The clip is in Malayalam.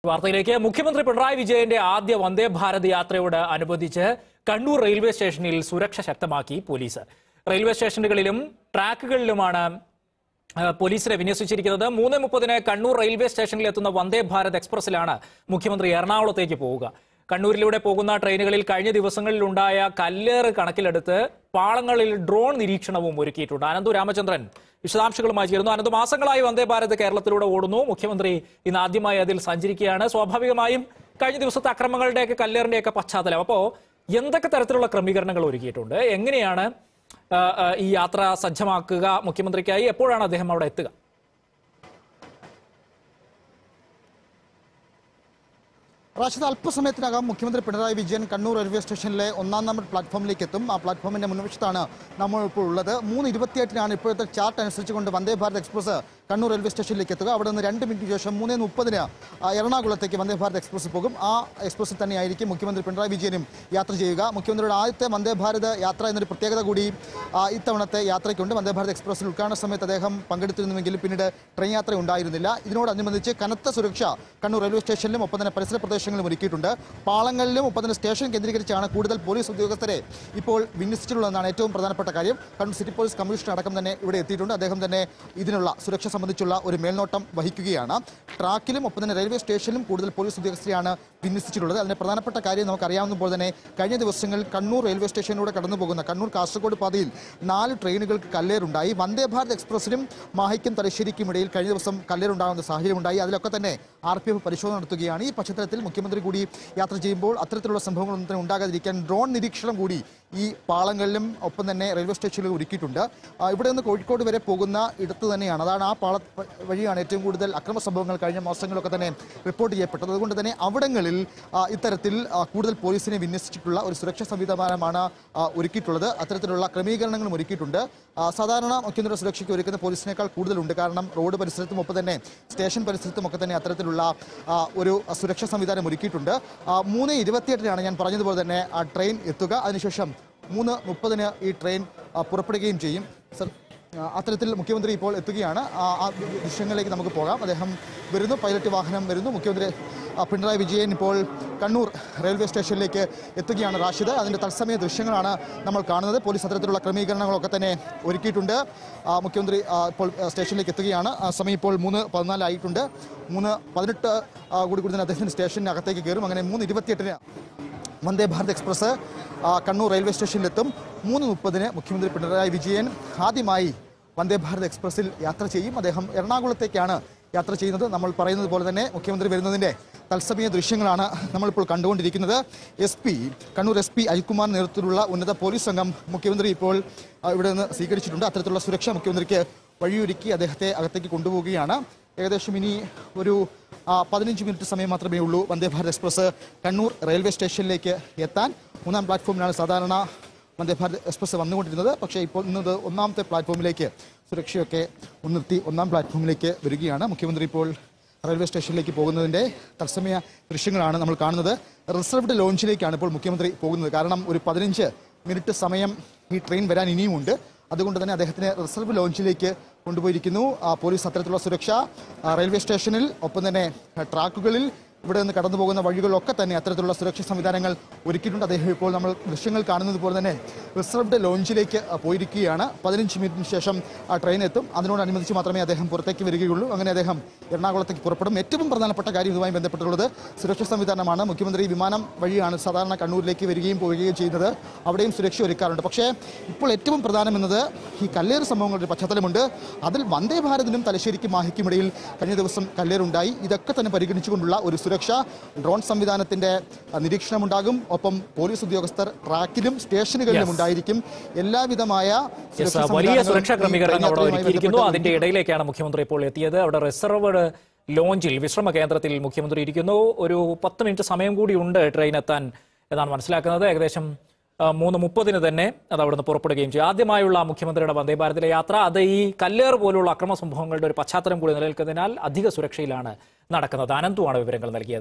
വാർത്തയിലേക്ക് മുഖ്യമന്ത്രി പിണറായി വിജയന്റെ ആദ്യ വന്ദേ ഭാരത് യാത്രയോട് അനുബന്ധിച്ച് കണ്ണൂർ റെയിൽവേ സ്റ്റേഷനിൽ സുരക്ഷ ശക്തമാക്കി പോലീസ് റെയിൽവേ സ്റ്റേഷനുകളിലും ട്രാക്കുകളിലുമാണ് ആ, പോലീസിനെ വിന്യസിച്ചിരിക്കുന്നത് മൂന്ന് മുപ്പതിന് കണ്ണൂർ റെയിൽവേ സ്റ്റേഷനിൽ എത്തുന്ന വന്ദേ ഭാരത് എക്സ്പ്രസിലാണ് മുഖ്യമന്ത്രി എറണാകുളത്തേക്ക് പോവുക കണ്ണൂരിലൂടെ പോകുന്ന ട്രെയിനുകളിൽ കഴിഞ്ഞ ദിവസങ്ങളിലുണ്ടായ കല്ലേറ് കണക്കിലെടുത്ത് പാളങ്ങളിൽ ഡ്രോൺ നിരീക്ഷണവും ഒരുക്കിയിട്ടുണ്ട് അനന്തു രാമചന്ദ്രൻ വിശദാംശങ്ങളുമായി ചേരുന്നു അനന്തു മാസങ്ങളായി വന്ദേ ഭാരത് കേരളത്തിലൂടെ ഓടുന്നു മുഖ്യമന്ത്രി ഇന്ന് ആദ്യമായി അതിൽ സഞ്ചരിക്കുകയാണ് സ്വാഭാവികമായും കഴിഞ്ഞ ദിവസത്തെ അക്രമങ്ങളുടെയൊക്കെ കല്ലേറിന്റെയൊക്കെ പശ്ചാത്തലം അപ്പോ എന്തൊക്കെ തരത്തിലുള്ള ക്രമീകരണങ്ങൾ ഒരുക്കിയിട്ടുണ്ട് എങ്ങനെയാണ് ആ, ആ, ഈ യാത്ര സജ്ജമാക്കുക മുഖ്യമന്ത്രിക്കായി എപ്പോഴാണ് അദ്ദേഹം അവിടെ എത്തുക റാഷിദ് അല്പസമയത്തിനകം മുഖ്യമന്ത്രി പിണറായി വിജയൻ കണ്ണൂർ റെയിൽവേ സ്റ്റേഷനിലെ ഒന്നാം നമ്പർ പ്ലാറ്റ്ഫോമിലേക്ക് എത്തും ആ പ്ലാറ്റ്ഫോമിന്റെ മുൻവശത്താണ് നമ്മൾ ഇപ്പോൾ ഉള്ളത് മൂന്ന് ഇരുപത്തിയെട്ടിനാണ് ഇപ്പോഴത്തെ ചാർട്ട് അനുസരിച്ചുകൊണ്ട് വന്ദേ ഭാരത് എക്സ്പ്രസ് കണ്ണൂർ റെയിൽവേ സ്റ്റേഷനിലേക്ക് എത്തുക അവിടെ നിന്ന് രണ്ട് മിനിറ്റ് ശേഷം മൂന്ന് മുപ്പതിന് എറണാകുളത്തേക്ക് വന്ദേ ഭാരത് എക്സ്പ്രസ് പോകും ആ എക്സ്പ്രസ്സിൽ തന്നെയായിരിക്കും മുഖ്യമന്ത്രി പിണറായി വിജയനും യാത്ര ചെയ്യുക മുഖ്യമന്ത്രിയുടെ ആദ്യത്തെ വന്ദേ ഭാരത് യാത്ര എന്നൊരു പ്രത്യേകത കൂടി ആ, ഇത്തവണത്തെ യാത്രയ്ക്കുണ്ട് വന്ദേ ഭാരത് എക്സ്പ്രസിൽ ഉദ്ഘാടന സമയത്ത് അദ്ദേഹം പങ്കെടുത്തിരുന്നുവെങ്കിലും പിന്നീട് ട്രെയിൻ യാത്ര ഉണ്ടായിരുന്നില്ല ഇതിനോടനുബന്ധിച്ച് കനത്ത സുരക്ഷ കണ്ണൂർ റെയിൽവേ സ്റ്റേഷനിലും ഒപ്പം തന്നെ പരിസര പ്രദേശങ്ങളിലും ഒരുക്കിയിട്ടുണ്ട് പാളങ്ങളിലും ഒപ്പം തന്നെ സ്റ്റേഷൻ കേന്ദ്രീകരിച്ചാണ് കൂടുതൽ പോലീസ് ഉദ്യോഗസ്ഥരെ ഇപ്പോൾ വിന്യസിച്ചിട്ടുള്ളതെന്നാണ് ഏറ്റവും പ്രധാനപ്പെട്ട കാര്യം കണ്ണൂർ സിറ്റി പോലീസ് കമ്മീഷണർ അടക്കം തന്നെ ഇവിടെ എത്തിയിട്ടുണ്ട് അദ്ദേഹം തന്നെ ഇതിനുള്ള സുരക്ഷ സംബന്ധിച്ചുള്ള ഒരു മേൽനോട്ടം വഹിക്കുകയാണ് ട്രാക്കിലും ഒപ്പം തന്നെ റെയിൽവേ സ്റ്റേഷനിലും കൂടുതൽ പോലീസ് ഉദ്യോഗസ്ഥരെയാണ് വിന്യസിച്ചിട്ടുള്ളത് അതിന്റെ പ്രധാനപ്പെട്ട കാര്യം നമുക്കറിയാവുന്ന പോലെ തന്നെ കഴിഞ്ഞ ദിവസങ്ങളിൽ കണ്ണൂർ റെയിൽവേ സ്റ്റേഷനിലൂടെ കടന്നു പോകുന്ന കണ്ണൂർ കാസർഗോഡ് പാതയിൽ നാല് ട്രെയിനുകൾക്ക് കല്ലേറുണ്ടായി വന്ദേ ഭാരത് എക്സ്പ്രസിനും മാഹിക്കും തലശ്ശേരിക്കും ഇടയിൽ കഴിഞ്ഞ ദിവസം കല്ലേറുണ്ടാകുന്ന സാഹചര്യമുണ്ടായി അതിലൊക്കെ തന്നെ ആർ പി എഫ് പരിശോധന നടത്തുകയാണ് ഈ പശ്ചാത്തലത്തിൽ മുഖ്യമന്ത്രി കൂടി യാത്ര ചെയ്യുമ്പോൾ അത്തരത്തിലുള്ള സംഭവങ്ങളൊന്നും തന്നെ ഉണ്ടാകാതിരിക്കാൻ ഡ്രോൺ നിരീക്ഷണം കൂടി ഈ പാളങ്ങളിലും ഒപ്പം തന്നെ റെയിൽവേ സ്റ്റേഷനിലും ഒരുക്കിയിട്ടുണ്ട് ആ, ഇവിടെ നിന്ന് കോഴിക്കോട് വരെ പോകുന്ന ഇടത്ത് തന്നെയാണ് അതാണ് ആ പാള വഴിയാണ് ഏറ്റവും കൂടുതൽ അക്രമ സംഭവങ്ങൾ കഴിഞ്ഞ മാസങ്ങളൊക്കെ തന്നെ റിപ്പോർട്ട് ചെയ്യപ്പെട്ടത് അതുകൊണ്ട് തന്നെ അവിടങ്ങളിൽ ആ, ഇത്തരത്തിൽ ആ, കൂടുതൽ പോലീസിനെ വിന്യസിച്ചിട്ടുള്ള ഒരു സുരക്ഷാ സംവിധാനമാണ് ആ, ഒരുക്കിയിട്ടുള്ളത് അത്തരത്തിലുള്ള ക്രമീകരണങ്ങളും ഒരുക്കിയിട്ടുണ്ട് ആ, സാധാരണ മുഖ്യമന്ത്രിയുടെ സുരക്ഷയ്ക്ക് ഒരുക്കുന്ന പോലീസിനേക്കാൾ കൂടുതലുണ്ട് കാരണം റോഡ് പരിസരത്തും ഒപ്പം തന്നെ സ്റ്റേഷൻ പരിസരത്തും ഒക്കെ തന്നെ അത്തരത്തിലുള്ള ആ, ഒരു സുരക്ഷാ സംവിധാനം ഒരുക്കിയിട്ടുണ്ട് ആ, മൂന്ന് ഇരുപത്തിയെട്ടിനാണ് ഞാൻ പറഞ്ഞതുപോലെ തന്നെ ആ ട്രെയിൻ എത്തുക അതിനുശേഷം മൂന്ന് മുപ്പതിന് ഈ ട്രെയിൻ ആ, പുറപ്പെടുകയും ചെയ്യും സർ ആ, അത്തരത്തിൽ മുഖ്യമന്ത്രി ഇപ്പോൾ എത്തുകയാണ് ആ ആ ദൃശ്യങ്ങളിലേക്ക് നമുക്ക് പോകാം അദ്ദേഹം വരുന്നു പൈലറ്റ് വാഹനം വരുന്നു മുഖ്യമന്ത്രി ആ, പിണറായി വിജയൻ ഇപ്പോൾ കണ്ണൂർ റെയിൽവേ സ്റ്റേഷനിലേക്ക് എത്തുകയാണ് റാഷിദ് അതിൻ്റെ തത്സമയ ദൃശ്യങ്ങളാണ് നമ്മൾ കാണുന്നത് പോലീസ് അത്തരത്തിലുള്ള ക്രമീകരണങ്ങളൊക്കെ തന്നെ ഒരുക്കിയിട്ടുണ്ട് ആ, മുഖ്യമന്ത്രി ആ, ഇപ്പോൾ ആ, സ്റ്റേഷനിലേക്ക് എത്തുകയാണ് ആ സമയം ഇപ്പോൾ മൂന്ന് പതിനാലായിട്ടുണ്ട് മൂന്ന് പതിനെട്ട് ആ, കൂടി കൂടി തന്നെ അദ്ദേഹത്തിന് സ്റ്റേഷനകത്തേക്ക് കയറും അങ്ങനെ മൂന്ന് ഇരുപത്തിയെട്ടിന് വന്ദേ ഭാരത് എക്സ്പ്രസ് ആ, കണ്ണൂർ റെയിൽവേ സ്റ്റേഷനിലെത്തും മൂന്ന് മുപ്പതിന് മുഖ്യമന്ത്രി പിണറായി വിജയൻ ആദ്യമായി വന്ദേ ഭാരത് എക്സ്പ്രസിൽ യാത്ര ചെയ്യും അദ്ദേഹം എറണാകുളത്തേക്കാണ് യാത്ര ചെയ്യുന്നത് നമ്മൾ പറയുന്നത് പോലെ തന്നെ മുഖ്യമന്ത്രി വരുന്നതിൻ്റെ തത്സമയ ദൃശ്യങ്ങളാണ് നമ്മളിപ്പോൾ കണ്ടുകൊണ്ടിരിക്കുന്നത് S P Kannur S P Ajithkumar നേതൃത്വത്തിലുള്ള ഉന്നത പോലീസ് സംഘം മുഖ്യമന്ത്രി ഇപ്പോൾ ആ, ഇവിടെ നിന്ന് സ്വീകരിച്ചിട്ടുണ്ട് അത്തരത്തിലുള്ള സുരക്ഷ മുഖ്യമന്ത്രിക്ക് വഴിയൊരുക്കി അദ്ദേഹത്തെ അകത്തേക്ക് കൊണ്ടുപോവുകയാണ് ഏകദേശം ഇനി ഒരു ആ, പതിനഞ്ച് മിനിറ്റ് സമയം മാത്രമേ ഉള്ളൂ വന്ദേ ഭാരത് എക്സ്പ്രസ് കണ്ണൂർ റെയിൽവേ സ്റ്റേഷനിലേക്ക് എത്താൻ മൂന്നാം പ്ലാറ്റ്ഫോമിലാണ് സാധാരണ വന്ദേ ഭാരത് എക്സ്പ്രസ് വന്നുകൊണ്ടിരുന്നത് പക്ഷേ ഇപ്പോൾ ഇന്നത് ഒന്നാമത്തെ പ്ലാറ്റ്ഫോമിലേക്ക് സുരക്ഷയൊക്കെ മുൻനിർത്തി ഒന്നാം പ്ലാറ്റ്ഫോമിലേക്ക് വരികയാണ് മുഖ്യമന്ത്രി ഇപ്പോൾ റെയിൽവേ സ്റ്റേഷനിലേക്ക് പോകുന്നതിൻ്റെ തത്സമയ ദൃശ്യങ്ങളാണ് നമ്മൾ കാണുന്നത് റിസർവ്ഡ് ലോഞ്ചിലേക്കാണ് ഇപ്പോൾ മുഖ്യമന്ത്രി പോകുന്നത് കാരണം ഒരു പതിനഞ്ച് മിനിറ്റ് സമയം ഈ ട്രെയിൻ വരാൻ ഇനിയുമുണ്ട് അതുകൊണ്ട് തന്നെ അദ്ദേഹത്തിന് റിസർവ് ലോഞ്ചിലേക്ക് കൊണ്ടുപോയിരിക്കുന്നു ആ, പോലീസ് അത്തരത്തിലുള്ള സുരക്ഷ ആ, റെയിൽവേ സ്റ്റേഷനിൽ ഒപ്പം തന്നെ ആ, ട്രാക്കുകളിൽ ഇവിടെ നിന്ന് കടന്നു പോകുന്ന വഴികളിലൊക്കെ തന്നെ അത്തരത്തിലുള്ള സുരക്ഷാ സംവിധാനങ്ങൾ ഒരുക്കിയിട്ടുണ്ട് അദ്ദേഹം ഇപ്പോൾ നമ്മൾ ദൃശ്യങ്ങൾ കാണുന്നത് പോലെ തന്നെ റിസർവ്ഡ് ലോഞ്ചിലേക്ക് ആ, പോയിരിക്കുകയാണ് പതിനഞ്ച് മിനിറ്റിന് ശേഷം ആ ട്രെയിൻ എത്തും അതിനോടനുബന്ധിച്ച് മാത്രമേ അദ്ദേഹം പുറത്തേക്ക് വരികയുള്ളൂ അങ്ങനെ അദ്ദേഹം എറണാകുളത്തേക്ക് പുറപ്പെടും ഏറ്റവും പ്രധാനപ്പെട്ട കാര്യം ഇതുമായി ബന്ധപ്പെട്ടുള്ളത് സുരക്ഷാ സംവിധാനമാണ് മുഖ്യമന്ത്രി വിമാനം വഴിയാണ് സാധാരണ കണ്ണൂരിലേക്ക് വരികയും പോവുകയും ചെയ്യുന്നത് അവിടെയും സുരക്ഷ ഒരുക്കാറുണ്ട് പക്ഷേ ഇപ്പോൾ ഏറ്റവും പ്രധാനം എന്നത് ഈ കല്ലേറ് സംഭവങ്ങളുടെ പശ്ചാത്തലമുണ്ട് അതിൽ വന്ദേ ഭാരതിനും തലശ്ശേരിക്കും മാഹിക്കും ഇടയിൽ കഴിഞ്ഞ ദിവസം കല്ലേറുണ്ടായി ഇതൊക്കെ തന്നെ പരിഗണിച്ചുകൊണ്ടുള്ള ഒരു സുരക്ഷ ഡ്രോൺ സംവിധാനത്തിന്റെ അഹ്, നിരീക്ഷണമുണ്ടാകും ഒപ്പം പോലീസ് ഉദ്യോഗസ്ഥർ ട്രാക്കിലും സ്റ്റേഷനുകളിലും ഉണ്ടായിരിക്കും എല്ലാവിധമായ യെസ്, സുരക്ഷാ വലിയ സംവിധാനങ്ങളും സുരക്ഷാ ഈ ക്രമീകരണങ്ങൾ അവിടെ ട്രെയിൻ ഒരുക്കിയിരിക്കുന്നു യാത്രയുമായി അതിന്റെ ഇടയിലേക്കാണ് മുഖ്യമന്ത്രി ഇപ്പോൾ എത്തിയത് അവിടെ റിസർവ്ഡ് ലോഞ്ചിൽ വിശ്രമ കേന്ദ്രത്തിൽ മുഖ്യമന്ത്രി ഇരിക്കുന്നു ഒരു പത്ത് മിനിറ്റ് സമയം കൂടി ഉണ്ട് ട്രെയിൻ എത്താൻ എന്നാണ് മനസ്സിലാക്കുന്നത് ഏകദേശം ആ, മൂന്ന് മുപ്പതിന് തന്നെ അത് അവിടുന്ന് പുറപ്പെടുകയും ചെയ്യും ആദ്യമായുള്ള മുഖ്യമന്ത്രിയുടെ വന്ദേ ഭാരതിലെ യാത്ര അത് ഈ കല്ലേറ് പോലുള്ള അക്രമ സംഭവങ്ങളുടെ ഒരു പശ്ചാത്തലം കൂടി നിലനിൽക്കുന്നതിനാൽ അധിക സുരക്ഷയിലാണ് നടക്കുന്നത് അനന്തുവാണ് വിവരങ്ങൾ നൽകിയത്